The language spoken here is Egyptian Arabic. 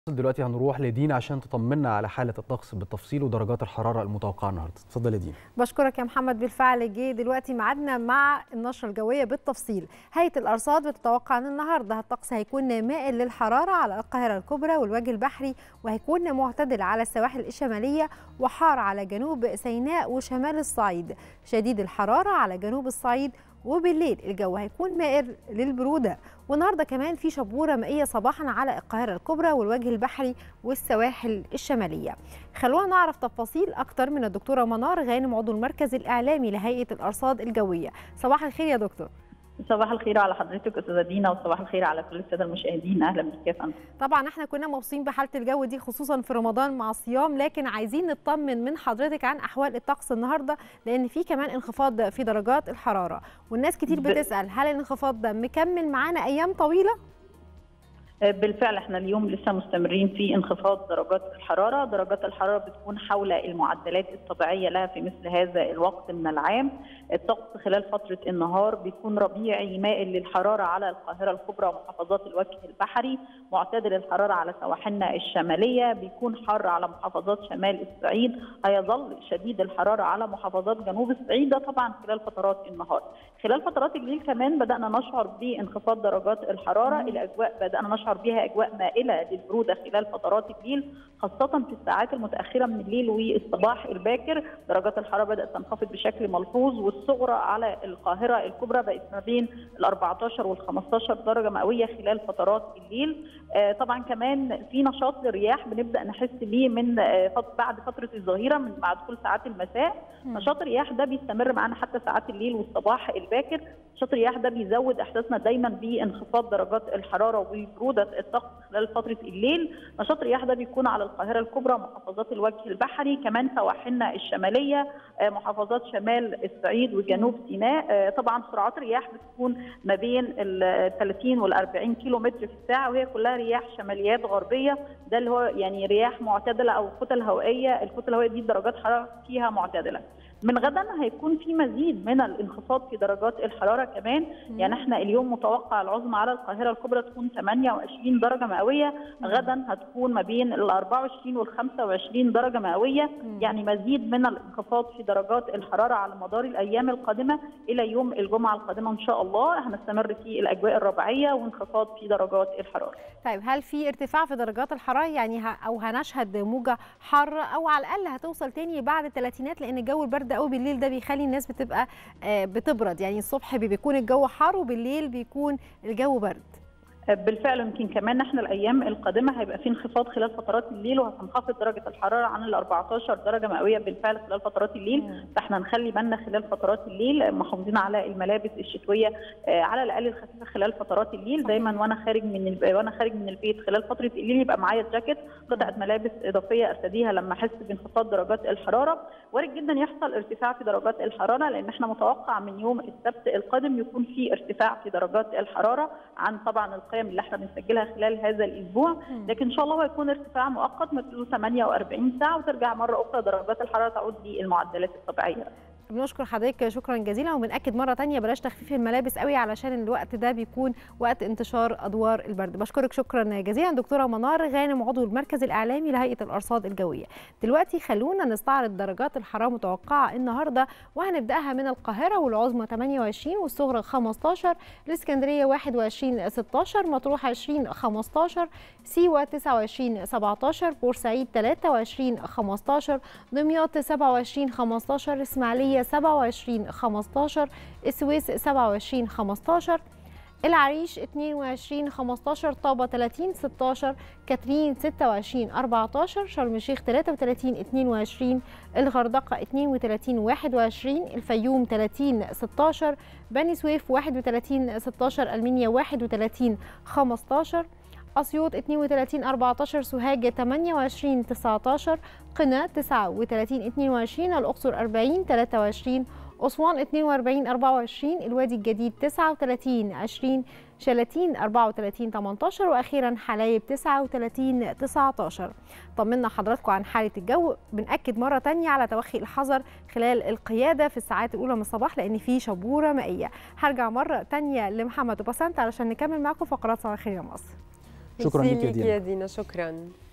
دلوقتي هنروح لدينا عشان تطمنا على حاله الطقس بالتفصيل ودرجات الحراره المتوقعه النهارده اتفضل يا دينا بشكرك يا محمد بالفعل جه دلوقتي ميعادنا مع النشره الجويه بالتفصيل هيئه الارصاد بتتوقع ان النهارده الطقس هيكون مائل للحراره على القاهره الكبرى والوجه البحري وهيكون معتدل على السواحل الشماليه وحار على جنوب سيناء وشمال الصعيد شديد الحراره على جنوب الصعيد وبالليل الجو هيكون مائل للبروده والنهارده كمان في شبوره مائيه صباحا على القاهره الكبرى والوجه البحري والسواحل الشماليه خلونا نعرف تفاصيل اكتر من الدكتوره منار غانم عضو المركز الاعلامي لهيئه الارصاد الجويه صباح الخير يا دكتور صباح الخير على حضرتك استاذه دينا وصباح الخير على كل الساده المشاهدين اهلا بك يا فندم طبعا احنا كنا مبسوطين بحاله الجو دي خصوصا في رمضان مع الصيام لكن عايزين نطمن من حضرتك عن احوال الطقس النهارده لان في كمان انخفاض في درجات الحراره والناس كتير بتسال هل الانخفاض ده مكمل معانا ايام طويله بالفعل احنا اليوم لسه مستمرين في انخفاض درجات الحراره، درجات الحراره بتكون حول المعدلات الطبيعيه لها في مثل هذا الوقت من العام، الطقس خلال فتره النهار بيكون ربيعي مائل للحراره على القاهره الكبرى ومحافظات الوجه البحري، معتدل الحراره على سواحلنا الشماليه، بيكون حر على محافظات شمال الصعيد، هيظل شديد الحراره على محافظات جنوب الصعيد ده طبعا خلال فترات النهار. خلال فترات الليل كمان بدانا نشعر بانخفاض درجات الحراره، الاجواء بدانا نشعر نشعر بها اجواء مائله للبروده خلال فترات الليل خاصه في الساعات المتاخره من الليل والصباح الباكر درجات الحراره بدات تنخفض بشكل ملحوظ والصغرى على القاهره الكبرى بقت ما بين ال 14 وال 15 درجه مئويه خلال فترات الليل آه طبعا كمان في نشاط للرياح بنبدا نحس بيه من آه بعد فتره الظهيره من مع دخول ساعات المساء نشاط الرياح ده بيستمر معانا حتى ساعات الليل والصباح الباكر نشاط الرياح ده بيزود احساسنا دايما بانخفاض درجات الحراره وبروده الطقس خلال فتره الليل نشاط الرياح ده بيكون على القاهره الكبرى محافظات الوجه البحري كمان سواحلنا الشماليه محافظات شمال الصعيد وجنوب سيناء طبعا سرعات الرياح بتكون ما بين ال 30 وال 40 كيلو متر في الساعه وهي كلها رياح شماليات غربيه ده اللي هو يعني رياح معتدله او كتل هوائيه الكتل الهوائيه دي درجات حراره فيها معتدله من غدا هيكون في مزيد من الانخفاض في درجات الحراره كمان مم. يعني احنا اليوم متوقع العظمى على القاهره الكبرى تكون 28 درجه مئويه غدا هتكون ما بين ال 24 وال 25 درجه مئويه مم. يعني مزيد من الانخفاض في درجات الحراره على مدار الايام القادمه الى يوم الجمعه القادمه ان شاء الله هنستمر في الاجواء الربيعيه وانخفاض في درجات الحراره. طيب هل في ارتفاع في درجات الحراره يعني او هنشهد موجه حاره او على الاقل هتوصل تاني بعد الثلاثينات لان جو البرد قوي بالليل ده بيخلي الناس بتبقى بتبرد يعني الصبح بيكون الجو حار وبالليل بيكون الجو برد بالفعل يمكن كمان احنا الايام القادمه هيبقى في انخفاض خلال فترات الليل وهتنخفض درجه الحراره عن ال 14 درجه مئويه بالفعل خلال فترات الليل فاحنا نخلي بالنا خلال فترات الليل محافظين على الملابس الشتويه على الاقل الخفيفه خلال فترات الليل دايما وانا خارج من ال... وانا خارج من البيت خلال فتره الليل يبقى معايا جاكيت قطعه ملابس اضافيه ارتديها لما احس بانخفاض درجات الحراره وارد جدا يحصل ارتفاع في درجات الحراره لان احنا متوقع من يوم السبت القادم يكون في ارتفاع في درجات الحراره عن طبعا القيم اللي احنا بنسجلها خلال هذا الاسبوع لكن ان شاء الله هيكون ارتفاع مؤقت مثل 48 ساعه وترجع مره اخرى درجات الحراره تعود للمعدلات الطبيعيه بنشكر حضرتك شكرا جزيلا وبنأكد مرة تانية بلاش تخفيف الملابس قوي علشان الوقت ده بيكون وقت انتشار أدوار البرد بشكرك شكرا جزيلا دكتورة منار غانم عضو المركز الإعلامي لهيئة الأرصاد الجوية دلوقتي خلونا نستعرض درجات الحرارة المتوقعة النهاردة وهنبدأها من القاهرة والعظمى 28 والصغرى 15 الإسكندرية 21 16 مطروح 20 15 سيوة 29 17 بورسعيد 23 15 دمياط 27 15 إسماعيلية 27 15 السويس 27 15 العريش 22 15 طابة 30 16 كاترين 26 14 شرم الشيخ 33 22 الغردقة 32 21 الفيوم 30 16 بني سويف 31 16 المنيا 31 15 أسيوط 32 14 سوهاج 28 19 قنا 39 22 الأقصر 40 23 أسوان 42 24 الوادي الجديد 39 20 شلاتين 34 18 واخيرا حلايب 39 19 طمنا حضراتكم عن حاله الجو بناكد مره تانية على توخي الحذر خلال القياده في الساعات الاولى من الصباح لان في شبوره مائيه هرجع مره تانية لمحمد وبسنت علشان نكمل معاكم فقرات صباح الخير يا مصر شكرا ميرسي ليك يا ليكي دينا يا دينا شكرا